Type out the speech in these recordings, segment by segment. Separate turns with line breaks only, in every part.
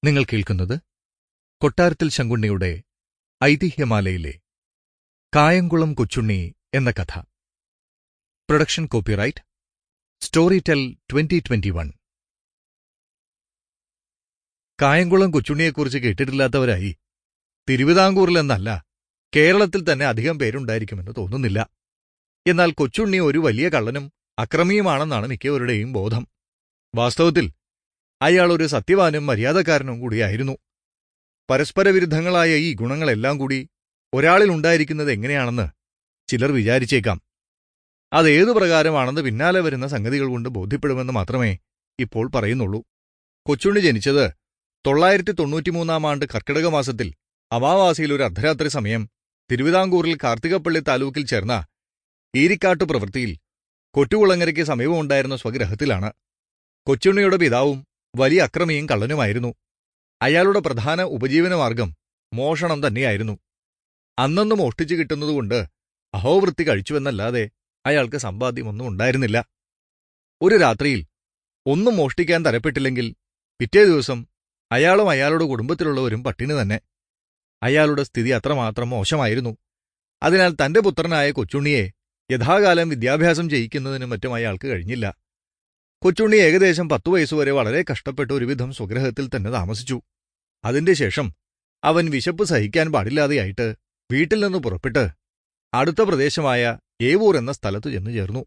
നിങ്ങൾ കേൾക്കുന്നത് കൊട്ടാരത്തിൽ ശങ്കുണ്ണിയുടെ ഐതിഹ്യമാലയിലെ കായംകുളം കൊച്ചുണ്ണി എന്ന കഥ production copyright Storytel twenty twenty one Kayamkulam കൊച്ചുണ്ണിയെക്കുറിച്ച് കേട്ടിട്ടില്ലാത്തവരായി തിരുവിതാംകൂറിലെന്നല്ല കേരളത്തിൽ തന്നെ അധികം പേരുണ്ടായിരിക്കുമെന്ന് തോന്നുന്നില്ല എന്നാൽ കൊച്ചുണ്ണി ഒരു വലിയ കള്ളനും അക്രമിയുമാണെന്നാണ് മിക്കവരുടെയും ബോധം വാസ്തവത്തിൽ അയാൾ ഒരു സത്യവാനും മര്യാദക്കാരനും കൂടിയായിരുന്നു പരസ്പര വിരുദ്ധങ്ങളായ ഈ ഗുണങ്ങളെല്ലാം കൂടി ഒരാളിൽ ഉണ്ടായിരിക്കുന്നത് എങ്ങനെയാണെന്ന് ചിലർ വിചാരിച്ചേക്കാം അതേതു പ്രകാരമാണെന്ന് പിന്നാലെ വരുന്ന സംഗതികൾ കൊണ്ട് ബോധ്യപ്പെടുമെന്ന് മാത്രമേ ഇപ്പോൾ പറയുന്നുള്ളൂ കൊച്ചുണ്ണി ജനിച്ചത് തൊള്ളായിരത്തി തൊണ്ണൂറ്റിമൂന്നാം ആണ്ട് കർക്കിടക മാസത്തിൽ അമാവാസിയിൽ ഒരു അർദ്ധരാത്രി സമയം തിരുവിതാംകൂറിൽ കാർത്തികപ്പള്ളി താലൂക്കിൽ ചേർന്ന ഈരിക്കാട്ടു പ്രവൃത്തിയിൽ കൊറ്റുകുളങ്ങരയ്ക്ക് സമീപമുണ്ടായിരുന്ന സ്വഗ്രഹത്തിലാണ് കൊച്ചുണ്ണിയുടെ പിതാവും വലിയ അക്രമിയും കള്ളനുമായിരുന്നു അയാളുടെ പ്രധാന ഉപജീവനമാർഗം മോഷണം തന്നെയായിരുന്നു അന്നന്ന് മോഷ്ടിച്ചു കിട്ടുന്നതുകൊണ്ട് അഹോവൃത്തി കഴിച്ചുവെന്നല്ലാതെ അയാൾക്ക് സമ്പാദ്യമൊന്നും ഉണ്ടായിരുന്നില്ല ഒരു രാത്രിയിൽ ഒന്നും മോഷ്ടിക്കാൻ തരപ്പെട്ടില്ലെങ്കിൽ പിറ്റേ ദിവസം അയാളും അയാളുടെ കുടുംബത്തിലുള്ളവരും പട്ടിണി തന്നെ അയാളുടെ സ്ഥിതി അത്രമാത്രം മോശമായിരുന്നു അതിനാൽ തന്റെ പുത്രനായ കൊച്ചുണ്ണിയെ യഥാകാലം വിദ്യാഭ്യാസം ചെയ്യിക്കുന്നതിനും മറ്റും അയാൾക്ക് കഴിഞ്ഞില്ല കൊച്ചുണ്ണി ഏകദേശം പത്തു വയസ്സുവരെ വളരെ കഷ്ടപ്പെട്ട് ഒരുവിധം സ്വഗ്രഹത്തിൽ തന്നെ താമസിച്ചു അതിന്റെ ശേഷം അവൻ വിശപ്പ് സഹിക്കാൻ പാടില്ലാതെയായിട്ട് വീട്ടിൽ നിന്ന് പുറപ്പെട്ട് അടുത്ത പ്രദേശമായ ഏവൂർ എന്ന സ്ഥലത്തു ചെന്നു ചേർന്നു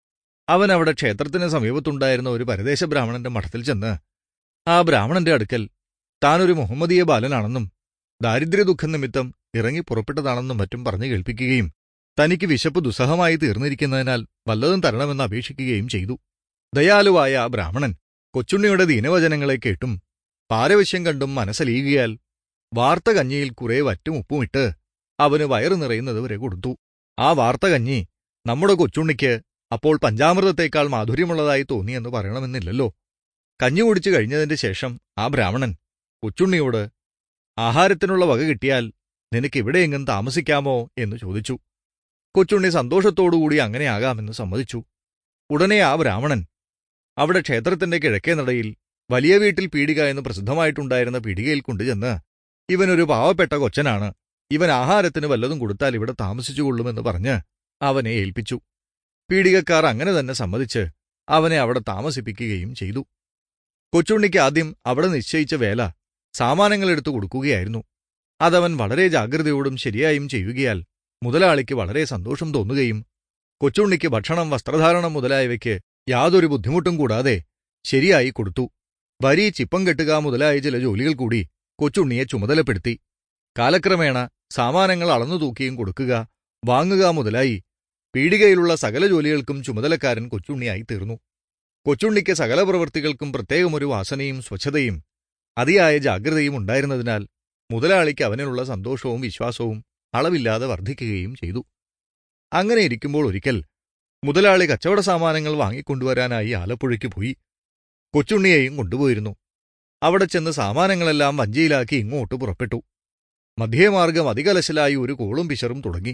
അവൻ അവിടെ ക്ഷേത്രത്തിന് സമീപത്തുണ്ടായിരുന്ന ഒരു പരദേശ ബ്രാഹ്മണന്റെ മഠത്തിൽ ചെന്ന് ആ ബ്രാഹ്മണന്റെ അടുക്കൽ താനൊരു മുഹമ്മദീയ ബാലനാണെന്നും ദാരിദ്ര്യദുഃഖം നിമിത്തം ഇറങ്ങി പുറപ്പെട്ടതാണെന്നും മറ്റും പറഞ്ഞു കേൾപ്പിക്കുകയും തനിക്ക് വിശപ്പ് ദുസ്സഹമായി തീർന്നിരിക്കുന്നതിനാൽ വല്ലതും തരണമെന്ന് അപേക്ഷിക്കുകയും ചെയ്തു ദയാലുവായ ആ ബ്രാഹ്മണൻ കൊച്ചുണ്ണിയുടെ ദീനവചനങ്ങളെ കേട്ടും പാരവശ്യം കണ്ടും മനസ്സലിയുകയാൽ വാർത്ത കഞ്ഞിയിൽ കുറെ വറ്റും ഉപ്പുമിട്ട് അവന് വയറു നിറയുന്നതുവരെ കൊടുത്തു ആ വാർത്ത കഞ്ഞി നമ്മുടെ കൊച്ചുണ്ണിക്ക് അപ്പോൾ പഞ്ചാമൃതത്തേക്കാൾ മാധുര്യമുള്ളതായി തോന്നിയെന്ന് പറയണമെന്നില്ലല്ലോ കഞ്ഞി കുടിച്ചു കഴിഞ്ഞതിന്റെ ശേഷം ആ ബ്രാഹ്മണൻ കൊച്ചുണ്ണിയോട് ആഹാരത്തിനുള്ള വക കിട്ടിയാൽ നിനക്ക് എവിടെയെങ്കിലും താമസിക്കാമോ എന്ന് ചോദിച്ചു കൊച്ചുണ്ണി സന്തോഷത്തോടുകൂടി അങ്ങനെയാകാമെന്ന് സമ്മതിച്ചു ഉടനെ ആ ബ്രാഹ്മണൻ അവിടെ ക്ഷേത്രത്തിന്റെ കിഴക്കേ നടയിൽ വലിയ വീട്ടിൽ പീടിക എന്ന് പ്രസിദ്ധമായിട്ടുണ്ടായിരുന്ന പീടികയിൽ കൊണ്ടുചെന്ന് ഇവനൊരു പാവപ്പെട്ട കൊച്ചനാണ് ഇവൻ ആഹാരത്തിന് വല്ലതും കൊടുത്താൽ ഇവിടെ താമസിച്ചുകൊള്ളുമെന്ന് പറഞ്ഞ് അവനെ ഏൽപ്പിച്ചു പീടികക്കാർ അങ്ങനെ തന്നെ സമ്മതിച്ച് അവനെ അവിടെ താമസിപ്പിക്കുകയും ചെയ്തു കൊച്ചുണ്ണിക്ക് ആദ്യം അവിടെ നിശ്ചയിച്ച വേല സാമാനങ്ങൾ എടുത്തു കൊടുക്കുകയായിരുന്നു അതവൻ വളരെ ജാഗ്രതയോടും ശരിയായും ചെയ്യുകയാൽ മുതലാളിക്ക് വളരെ സന്തോഷം തോന്നുകയും കൊച്ചുണ്ണിക്ക് ഭക്ഷണം വസ്ത്രധാരണം മുതലായവയ്ക്ക് യാതൊരു ബുദ്ധിമുട്ടും കൂടാതെ ശരിയായി കൊടുത്തു വരി ചിപ്പം കെട്ടുക മുതലായ ചില ജോലികൾ കൂടി കൊച്ചുണ്ണിയെ ചുമതലപ്പെടുത്തി കാലക്രമേണ സാമാനങ്ങൾ അളന്നു തൂക്കിയും കൊടുക്കുക വാങ്ങുക മുതലായി പീടികയിലുള്ള സകല ജോലികൾക്കും ചുമതലക്കാരൻ കൊച്ചുണ്ണിയായി തീർന്നു കൊച്ചുണ്ണിക്ക് സകല പ്രവൃത്തികൾക്കും പ്രത്യേകമൊരു വാസനയും സ്വച്ഛതയും അതിയായ ജാഗ്രതയും ഉണ്ടായിരുന്നതിനാൽ മുതലാളിക്ക് അവനിലുള്ള സന്തോഷവും വിശ്വാസവും അളവില്ലാതെ വർദ്ധിക്കുകയും ചെയ്തു അങ്ങനെ ഇരിക്കുമ്പോൾ ഒരിക്കൽ മുതലാളി കച്ചവട സാമാനങ്ങൾ വാങ്ങിക്കൊണ്ടുവരാനായി ആലപ്പുഴയ്ക്ക് പോയി കൊച്ചുണ്ണിയെയും കൊണ്ടുപോയിരുന്നു അവിടെ ചെന്ന് സാമാനങ്ങളെല്ലാം വഞ്ചിയിലാക്കി ഇങ്ങോട്ട് പുറപ്പെട്ടു മധ്യമാർഗം അതികലശലായി ഒരു കോളും പിശറും തുടങ്ങി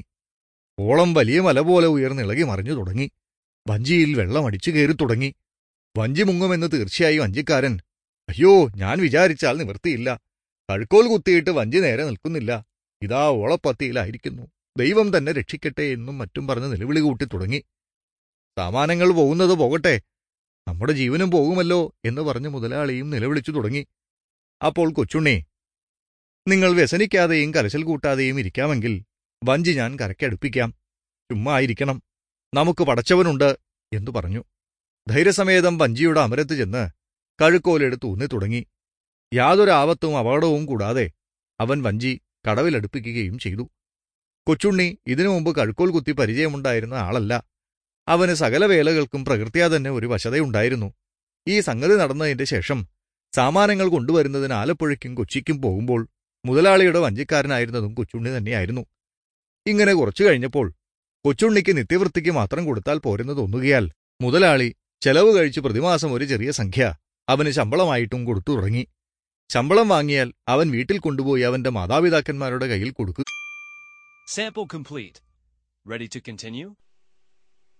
ഓളം വലിയ മല പോലെ ഉയർന്നിളകി മറിഞ്ഞു തുടങ്ങി വഞ്ചിയിൽ വെള്ളം അടിച്ചു കയറി തുടങ്ങി വഞ്ചി മുങ്ങുമെന്ന് തീർച്ചയായും വഞ്ചിക്കാരൻ അയ്യോ ഞാൻ വിചാരിച്ചാൽ നിവൃത്തിയില്ല കഴുക്കോൽ കുത്തിയിട്ട് വഞ്ചി നേരെ നിൽക്കുന്നില്ല ഇതാ ഓളപ്പത്തിയിലായിരിക്കുന്നു ദൈവം തന്നെ രക്ഷിക്കട്ടെ എന്നും മറ്റും പറഞ്ഞ് നിലവിളി കൂട്ടി തുടങ്ങി സാമാനങ്ങൾ പോകുന്നത് പോകട്ടെ നമ്മുടെ ജീവനും പോകുമല്ലോ എന്ന് പറഞ്ഞ് മുതലാളിയും നിലവിളിച്ചു തുടങ്ങി അപ്പോൾ കൊച്ചുണ്ണി നിങ്ങൾ വ്യസനിക്കാതെയും കരശൽ കൂട്ടാതെയും ഇരിക്കാമെങ്കിൽ വഞ്ചി ഞാൻ കരയ്ക്കടുപ്പിക്കാം ചുമ്മാ ആയിരിക്കണം നമുക്ക് പടച്ചവനുണ്ട് എന്നു പറഞ്ഞു ധൈര്യസമേതം വഞ്ചിയുടെ അമരത്ത് ചെന്ന് കഴുക്കോലെടുത്ത് ഊന്നി തുടങ്ങി യാതൊരു ആപത്തും അപകടവും കൂടാതെ അവൻ വഞ്ചി കടവിലടുപ്പിക്കുകയും ചെയ്തു കൊച്ചുണ്ണി ഇതിനു മുമ്പ് കഴുക്കോൽ കുത്തി പരിചയമുണ്ടായിരുന്ന ആളല്ല അവന് സകല വേലകൾക്കും പ്രകൃത്യാ തന്നെ ഒരു വശതയുണ്ടായിരുന്നു ഈ സംഗതി നടന്നതിന്റെ ശേഷം സാമാനങ്ങൾ കൊണ്ടുവരുന്നതിന് ആലപ്പുഴയ്ക്കും കൊച്ചിക്കും പോകുമ്പോൾ മുതലാളിയുടെ വഞ്ചിക്കാരനായിരുന്നതും കൊച്ചുണ്ണി തന്നെയായിരുന്നു ഇങ്ങനെ കുറച്ചു കഴിഞ്ഞപ്പോൾ കൊച്ചുണ്ണിക്ക് നിത്യവൃത്തിക്ക് മാത്രം കൊടുത്താൽ പോരെന്ന് തോന്നുകയാൽ മുതലാളി ചെലവ് കഴിച്ച് പ്രതിമാസം ഒരു ചെറിയ സംഖ്യ അവന് ശമ്പളമായിട്ടും കൊടുത്തു തുടങ്ങി ശമ്പളം വാങ്ങിയാൽ അവൻ വീട്ടിൽ കൊണ്ടുപോയി അവന്റെ മാതാപിതാക്കന്മാരുടെ കയ്യിൽ കൊടുക്കുക
Sample complete. Ready to continue?